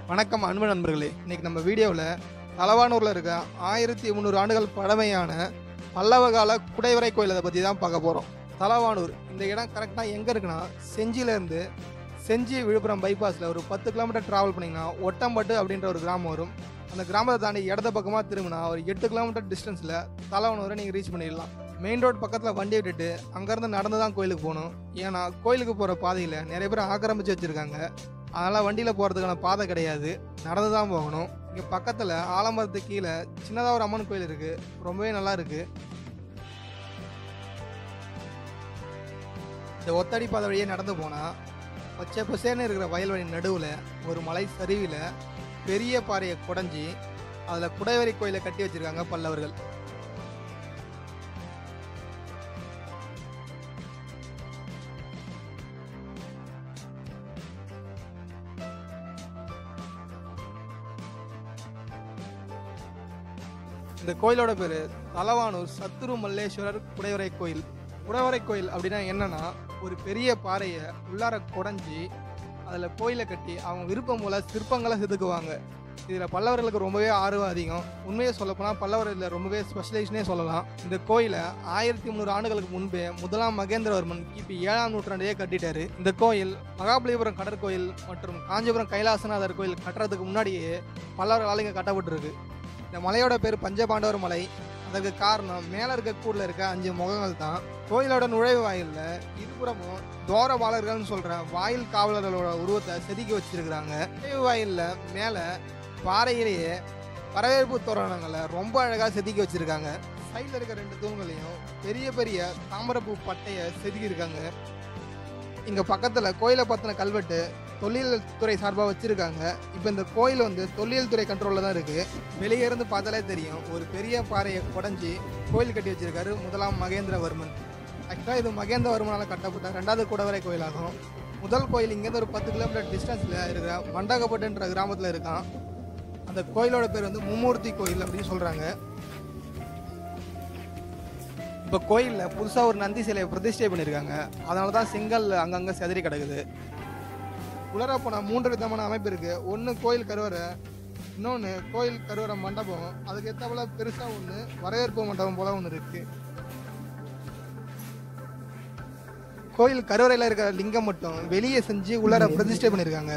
வணக்கம் அன்பு நண்பர்களே இன்னைக்கு நம்ம வீடியோவில் தலவானூரில் இருக்க ஆயிரத்தி முந்நூறு ஆண்டுகள் பழமையான பல்லவ கால குடைவரை கோயிலை பற்றி தான் பார்க்க போகிறோம் தலவானூர் இந்த இடம் கரெக்டாக எங்கே இருக்குன்னா செஞ்சியிலேருந்து செஞ்சி விழுப்புரம் பைபாஸில் ஒரு பத்து கிலோமீட்டர் ட்ராவல் பண்ணிங்கன்னா ஒட்டம்பட்டு அப்படின்ற ஒரு கிராமம் வரும் அந்த கிராமத்தை தாண்டி இடது பக்கமாக திரும்பினா ஒரு எட்டு கிலோமீட்டர் டிஸ்டன்ஸில் தலவானூரை நீங்கள் ரீச் பண்ணிடலாம் மெயின் ரோட் பக்கத்தில் வண்டி விட்டுட்டு அங்கேருந்து நடந்து தான் கோயிலுக்கு போகணும் ஏன்னா கோயிலுக்கு போகிற பாதையில் நிறைய பேர் ஆக்கிரமிச்சு வச்சுருக்காங்க அதனால் வண்டியில் போகிறதுக்கான பாதை கிடையாது நடந்து தான் போகணும் இங்கே பக்கத்தில் ஆலமரத்துக்கு கீழே சின்னதாக ஒரு அம்மன் கோயில் இருக்குது ரொம்பவே நல்லா இருக்குது இந்த ஒத்தடி பாதை வழியே நடந்து போனால் பச்சை பசேன்னு இருக்கிற வயல்வெளி நடுவில் ஒரு மலை சரிவில் பெரிய பாறையை குடஞ்சி அதில் குடைவரை கோயிலை கட்டி வச்சிருக்காங்க பல்லவர்கள் இந்த கோயிலோட பேர் தலவானூர் சத்துரு மல்லேஸ்வரர் குடைவரை கோயில் குடைவரை கோயில் அப்படின்னா என்னன்னா ஒரு பெரிய பாறையை உள்ளார குடஞ்சி அதில் கோயிலை கட்டி அவங்க விருப்பம் போல சிற்பங்களை செதுக்குவாங்க இதில் பல்லவர்களுக்கு ரொம்பவே ஆர்வம் அதிகம் உண்மையை சொல்லப்போனால் பல்லவர் இதில் ரொம்பவே ஸ்பெஷலைஸ்னே சொல்லலாம் இந்த கோயிலை ஆயிரத்தி முந்நூறு ஆண்டுகளுக்கு முன்பே முதலாம் மகேந்திரவர்மன் கிபி ஏழாம் நூற்றாண்டையே கட்டிட்டாரு இந்த கோயில் மகாபலிபுரம் கடற்கோயில் மற்றும் காஞ்சிபுரம் கைலாசநாதர் கோயில் கட்டுறதுக்கு முன்னாடியே பல்லவர்களால் இங்கே கட்டப்பட்டிருக்கு இந்த மலையோட பேர் பஞ்சபாண்டவர் மலை அதற்கு காரணம் மேலே இருக்க கூடில் இருக்க அஞ்சு முகங்கள் தான் கோயிலோட நுழைவு வாயிலில் இருபுறமும் தோரவாளர்கள்னு சொல்கிற வாயில் காவலர்களோட உருவத்தை செதுக்கி வச்சிருக்கிறாங்க நுழைவு வாயிலில் மேலே பாறையிலேயே வரவேற்பு தோரணங்களை ரொம்ப அழகாக செதுக்கி வச்சிருக்காங்க சைடில் இருக்க ரெண்டு தூண்களையும் பெரிய பெரிய தாமரப்பூ பட்டையை செதுக்கியிருக்காங்க இங்கே பக்கத்தில் கோயிலை பற்றின கல்வெட்டு தொல்லியல் துறை சார்பாக வச்சுருக்காங்க இப்போ இந்த கோயில் வந்து தொல்லியல் துறை கண்ட்ரோலில் தான் இருக்குது வெளியே இருந்து பார்த்தாலே தெரியும் ஒரு பெரிய பாறையை குடஞ்சி கோயில் கட்டி வச்சிருக்காரு முதலாம் மகேந்திரவர்மன் ஆக்சுவலாக இது மகேந்திரவர்மனால் கட்டப்பட்ட ரெண்டாவது குடவரை கோயிலாகும் முதல் கோயில் இங்கேருந்து ஒரு பத்து கிலோமீட்டர் டிஸ்டன்ஸில் இருக்கிற மண்டகப்பட்டுன்ற கிராமத்தில் இருக்கான் அந்த கோயிலோட பேர் வந்து மும்மூர்த்தி கோயில் அப்படின்னு சொல்கிறாங்க இப்போ கோயிலில் புதுசாக ஒரு நந்தி சிலையை பிரதிஷ்டை பண்ணியிருக்காங்க அதனால தான் செங்கல் அங்கங்கே செதறி கிடக்குது உலர போனால் மூன்று விதமான அமைப்பு இருக்குது ஒன்று கோயில் கருவறை இன்னொன்று கோயில் கருவறை மண்டபம் அதுக்கு ஏற்ற போல பெருசாக ஒன்று வரவேற்பு மண்டபம் போல ஒன்று இருக்குது கோயில் கருவறையில் இருக்கிற லிங்கம் மட்டும் வெளியே செஞ்சு உள்ளார பிரதிஷ்டை பண்ணியிருக்காங்க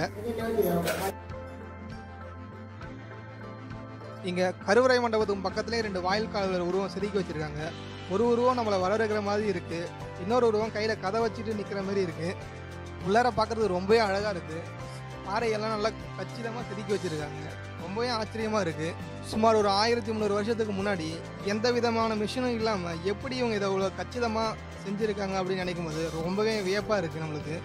இங்கே கருவறை மண்டபத்துக்கு பக்கத்துலேயே ரெண்டு வாயில் காவலர் உருவம் செதுக்கி வச்சிருக்காங்க ஒரு உருவம் நம்மளை வரவேற்கிற மாதிரி இருக்கு இன்னொரு உருவம் கையில் கதை வச்சுட்டு நிற்கிற மாதிரி இருக்கு உள்ளார பார்க்கறது ரொம்பவே அழகாக இருக்கு பாறையெல்லாம் நல்லா கச்சிதமாக செதுக்கி வச்சிருக்காங்க ரொம்பவே ஆச்சரியமாக இருக்கு சுமார் ஒரு ஆயிரத்தி முந்நூறு வருஷத்துக்கு முன்னாடி எந்த விதமான மிஷினும் இல்லாமல் எப்படி இவங்க இதை இவ்வளோ கச்சிதமாக செஞ்சுருக்காங்க அப்படின்னு நினைக்கும் போது ரொம்பவே வியப்பாக இருக்குது நம்மளுக்கு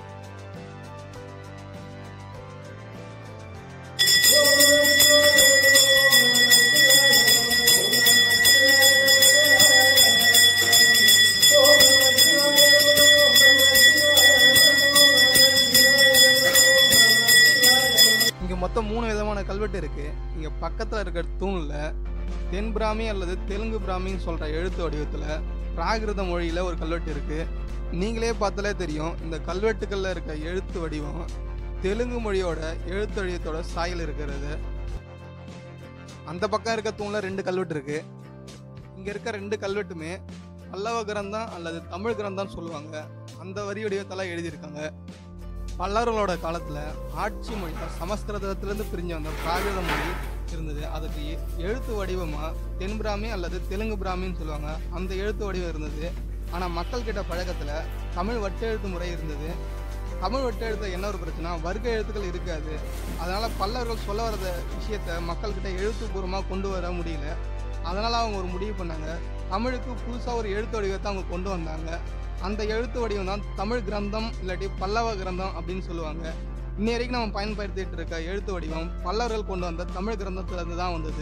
இங்கே மொத்தம் மூணு விதமான கல்வெட்டு இருக்கு இங்கே பக்கத்தில் இருக்கிற தூணில் தென் பிராமி அல்லது தெலுங்கு பிராமின்னு சொல்கிற எழுத்து வடிவத்தில் பிராகிருத மொழியில் ஒரு கல்வெட்டு இருக்கு நீங்களே பார்த்தாலே தெரியும் இந்த கல்வெட்டுகளில் இருக்க எழுத்து வடிவம் தெலுங்கு மொழியோட எழுத்து வடிவத்தோட சாயல் இருக்கிறது அந்த பக்கம் இருக்க தூணில் ரெண்டு கல்வெட்டு இருக்கு இங்கே இருக்க ரெண்டு கல்வெட்டுமே பல்லவ கிரந்தம் அல்லது தமிழ் கிரந்தம்னு சொல்லுவாங்க அந்த வரி வடிவத்தெல்லாம் எழுதியிருக்காங்க பல்லவர்களோட காலத்தில் ஆட்சி மொழி சமஸ்கிருதத்திலேருந்து பிரிஞ்சு வந்த பிராகிருத மொழி இருந்தது அதுக்கு எ- எழுத்து வடிவமாக தென் பிராமி அல்லது தெலுங்கு பிராமின்னு சொல்லுவாங்க அந்த எழுத்து வடிவம் இருந்தது ஆனால் மக்கள் கிட்ட பழக்கத்தில் தமிழ் வட்டெழுத்து முறை இருந்தது தமிழ் வட்டெழுத்து என்ன ஒரு பிரச்சனை வர்க்க எழுத்துக்கள் இருக்காது அதனால் பல்லவர்கள் சொல்ல வர விஷயத்த மக்கள்கிட்ட எழுத்துப்பூர்வமாக கொண்டு வர முடியல அதனால் அவங்க ஒரு முடிவு பண்ணாங்க தமிழுக்கு புதுசாக ஒரு எழுத்து வடிவத்தை அவங்க கொண்டு வந்தாங்க அந்த எழுத்து வடிவம் தான் தமிழ் கிரந்தம் இல்லாட்டி பல்லவ கிரந்தம் அப்படின்னு சொல்லுவாங்க இன்னி வரைக்கும் நம்ம பயன்படுத்திட்டு இருக்க எழுத்து வடிவம் பல்லவர்கள் கொண்டு வந்த தமிழ் கிரந்தத்துல இருந்து தான் வந்தது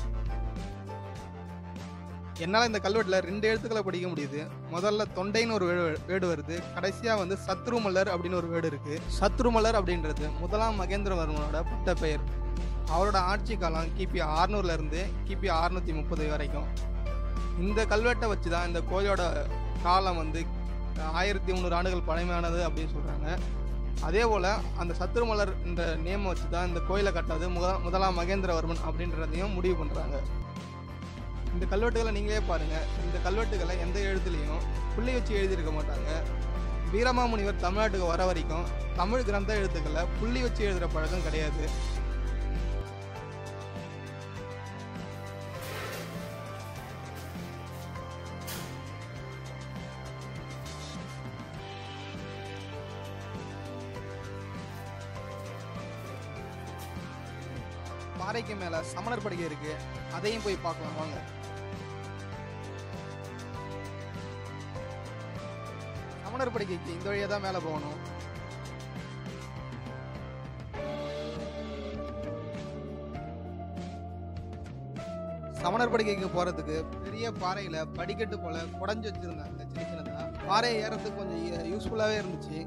என்னால் இந்த கல்வெட்டில் ரெண்டு எழுத்துக்களை படிக்க முடியுது முதல்ல தொண்டைன்னு ஒரு வேடு வேடு வருது கடைசியாக வந்து சத்ருமலர் அப்படின்னு ஒரு வேடு இருக்கு சத்ருமலர் அப்படின்றது முதலாம் மகேந்திரவர்மனோட பட்ட பெயர் அவரோட ஆட்சி காலம் கிபி 600 ல இருந்து கிபி அறுநூத்தி முப்பது வரைக்கும் இந்த கல்வெட்டை வச்சு தான் இந்த கோயிலோட காலம் வந்து ஆயிரத்தி முந்நூறு ஆண்டுகள் பழமையானது அப்படின்னு சொல்கிறாங்க அதே போல் அந்த சத்துருமலர் இந்த நேமை வச்சு தான் இந்த கோயிலை கட்டாது முத முதலாம் மகேந்திரவர்மன் அப்படின்றதையும் முடிவு பண்ணுறாங்க இந்த கல்வெட்டுகளை நீங்களே பாருங்கள் இந்த கல்வெட்டுகளை எந்த எழுத்துலையும் புள்ளி வச்சு எழுதியிருக்க மாட்டாங்க வீரமாமுனிவர் தமிழ்நாட்டுக்கு வர வரைக்கும் தமிழ் கிரந்த எழுத்துக்களை புள்ளி வச்சு எழுதுகிற பழக்கம் கிடையாது பாறைக்கு மேல சமணர் படுகை இருக்கு அதையும் போய் பார்க்கலாம் வாங்க சமணர் படுகைக்கு இந்த வழியா தான் மேல போகணும் சமணர் படுகைக்கு போறதுக்கு பெரிய பாறையில படிக்கட்டு போல குடஞ்சு வச்சிருந்தாங்க சின்ன சின்னதா பாறையை ஏறதுக்கு கொஞ்சம் யூஸ்ஃபுல்லாவே இருந்துச்சு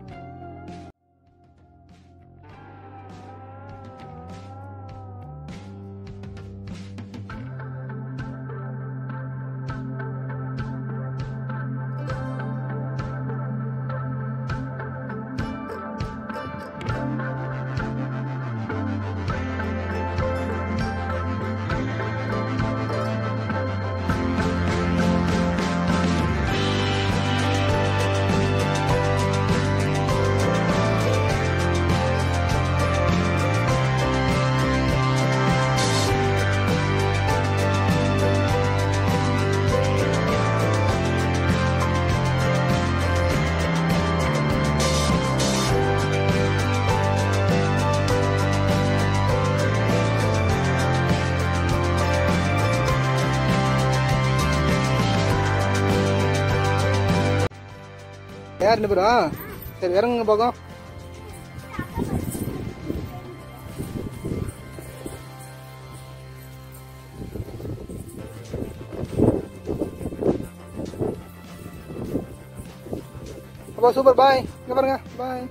யார் ரெண்டு பேரா சரி இறங்குங்க பக்கம் அப்பா சூப்பர் பாய் இங்க பாருங்க பாய்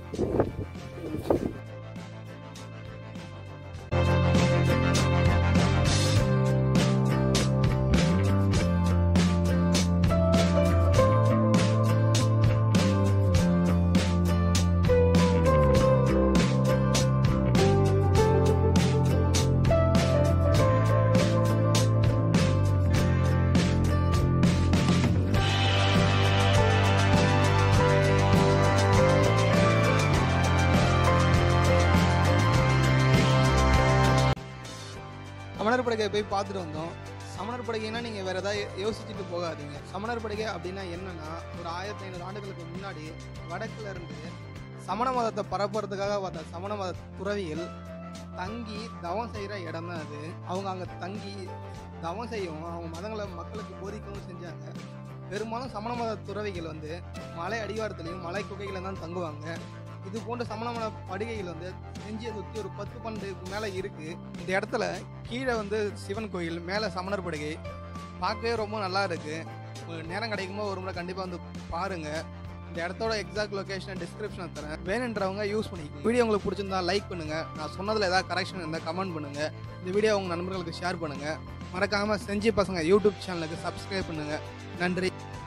சமணர் படுகை போய் பார்த்துட்டு வந்தோம் சமணர் படுகைனா நீங்கள் வேற ஏதாவது யோசிச்சுட்டு போகாதீங்க சமணர் படுகை அப்படின்னா என்னன்னா ஒரு ஆயிரத்தி ஐநூறு ஆண்டுகளுக்கு முன்னாடி வடக்குல இருந்து சமண மதத்தை பரப்புறதுக்காக வந்த சமண மத துறவிகள் தங்கி தவம் செய்கிற இடம் தான் அது அவங்க அங்கே தங்கி தவம் செய்யவும் அவங்க மதங்களை மக்களுக்கு போதிக்கவும் செஞ்சாங்க பெரும்பாலும் சமண மத துறவிகள் வந்து மலை அடிவாரத்துலையும் மலை குகையில தான் தங்குவாங்க இது போன்ற சமண மத படுகைகள் வந்து செஞ்சியை சுற்றி ஒரு பத்து பன்னெண்டுக்கு மேலே இருக்கு இந்த இடத்துல கீழே வந்து சிவன் கோயில் மேலே சமணர் படுகை பார்க்கவே ரொம்ப நல்லா இருக்கு ஒரு நேரம் கிடைக்கும்போது ஒரு முறை கண்டிப்பாக வந்து பாருங்க இந்த இடத்தோட எக்ஸாக்ட் லொகேஷனை டிஸ்கிரிப்ஷனை தரேன் வேணுன்றவங்க யூஸ் பண்ணிக்கோங்க வீடியோ உங்களுக்கு பிடிச்சிருந்தா லைக் பண்ணுங்க நான் சொன்னதில் ஏதாவது கரெக்ஷன் இருந்தால் கமெண்ட் பண்ணுங்க இந்த வீடியோ உங்கள் நண்பர்களுக்கு ஷேர் பண்ணுங்க மறக்காம செஞ்சி பசங்க யூடியூப் சேனலுக்கு சப்ஸ்கிரைப் பண்ணுங்க நன்றி